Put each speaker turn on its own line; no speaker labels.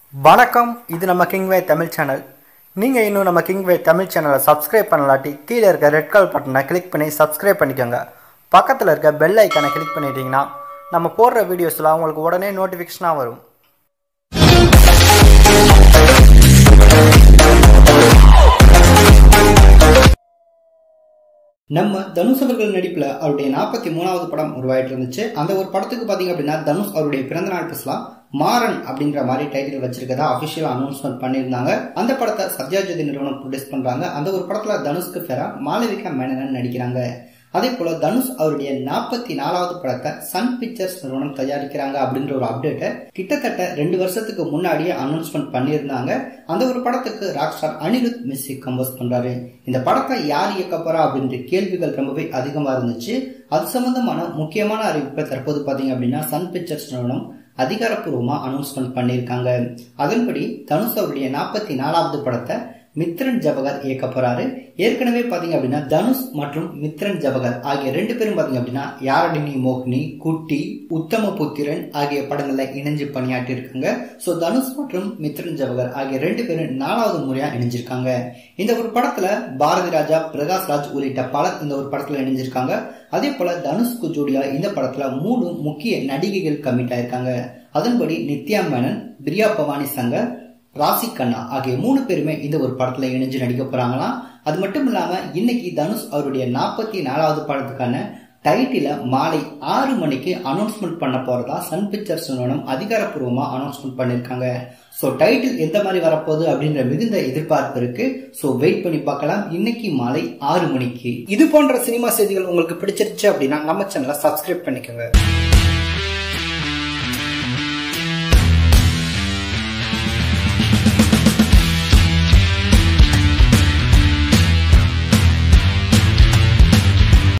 வணக்கம் இது நம்ம கிங்வே தமிழ் சேனல் நீங்கள் இன்னும் நம்ம கிங்வே தமிழ் சேனலை சப்ஸ்கிரைப் பண்ணலாட்டி கீழே இருக்க ரெட் கலர் பட்டனை கிளிக் பண்ணி சப்ஸ்கிரைப் பண்ணிக்கோங்க பக்கத்தில் இருக்க பெல் ஐக்கானை கிளிக் பண்ணிட்டீங்கன்னா நம்ம போடுற வீடியோஸ்லாம் உங்களுக்கு உடனே நோட்டிஃபிகேஷனாக வரும் நம்ம தனுஷ் அவர்கள் நடிப்பில் அவருடைய நாற்பத்தி மூணாவது படம் உருவாயிட்டு இருந்துச்சு அந்த ஒரு படத்துக்கு பார்த்தீங்க அப்படின்னா தனுஷ் அவருடைய பிறந்த நாள் பேசலாம் மாறன் அப்படிங்கிற மாதிரி டைட்டில் வச்சிருக்கதா அபிஷியல் அனௌன்ஸ்மெண்ட் பண்ணியிருந்தாங்க அந்த படத்தை சத்யாஜோதி நிறுவனம் ப்ரொடியூஸ் பண்றாங்க அந்த ஒரு படத்துல தனுஷ்க்கு ஃபேரா மாளவிகா மேனன் நடிக்கிறாங்க அதே போல தனுஷ் அவருடைய நாற்பத்தி நாலாவது படத்தை சன் பிக்சர்ஸ் நிறுவனம் தயாரிக்கிறாங்க அப்படின்ற ஒரு அப்டேட்டை கிட்டத்தட்ட ரெண்டு வருஷத்துக்கு முன்னாடியே அனௌன்ஸ்மெண்ட் பண்ணியிருந்தாங்க அந்த ஒரு படத்துக்கு rock star Anirudh music compose பண்றாரு இந்த படத்தை யார் இயக்க போறா அப்படின்ற கேள்விகள் ரொம்பவே அதிகமா இருந்துச்சு அது சம்பந்தமான முக்கியமான அறிவிப்பை தற்போது பாத்தீங்க அப்படின்னா சன் பிக்சர்ஸ் நிறுவனம் அதிகாரப்பூர்வமா அனௌன்ஸ்மெண்ட் பண்ணியிருக்காங்க அதன்படி தனுஷ் அவருடைய நாற்பத்தி நாலாவது படத்தை மித்ரன் ஜபகர் இயக்க போறாரு ஏற்கனவே பாத்தீங்க அப்படின்னா தனுஷ் மற்றும் மித்ரன் ஜபகர் ஆகிய ரெண்டு பேரும் பாத்தீங்க அப்படின்னா யாரடினி மோகினி குட்டி உத்தம புத்திரன் ஆகிய படங்கள்ல இணைஞ்சு பணியாற்றி இருக்காங்க சோ தனுஷ் மற்றும் மித்ரன் ஜபகர் ஆகிய ரெண்டு பேரும் நாலாவது முறையா இணைஞ்சிருக்காங்க இந்த ஒரு படத்துல பாரதி ராஜா பிரகாஷ் ராஜ் உள்ளிட்ட பலர் இந்த ஒரு படத்துல இணைஞ்சிருக்காங்க அதே போல தனுஷ்க்கு ஜோடியா இந்த படத்துல மூணு முக்கிய நடிகைகள் கமிட் ஆயிருக்காங்க அதன்படி நித்யா மேனன் பிரியா பவானி சங்கர் ராசி கண்ணா ஆகிய மூணு பேருமே இந்த ஒரு படத்துல இணைஞ்சு நடிக்க போறாங்களாம் அது மட்டும் இல்லாம இன்னைக்கு தனுஷ் அவருடைய நாற்பத்தி நாலாவது படத்துக்கான டைட்டில மாலை ஆறு மணிக்கு அனௌன்ஸ்மெண்ட் பண்ண போறதா சன் பிக்சர்ஸ் நிறுவனம் அதிகாரப்பூர்வமா அனௌன்ஸ்மெண்ட் பண்ணிருக்காங்க ஸோ டைட்டில் எந்த மாதிரி வரப்போகுது அப்படின்ற மிகுந்த எதிர்பார்ப்பு இருக்கு ஸோ வெயிட் பண்ணி பார்க்கலாம் இன்னைக்கு மாலை ஆறு மணிக்கு இது போன்ற சினிமா செய்திகள் உங்களுக்கு பிடிச்சிருச்சு அப்படின்னா நம்ம சேனலை சப்ஸ்கிரைப் பண்ணிக்கோங்க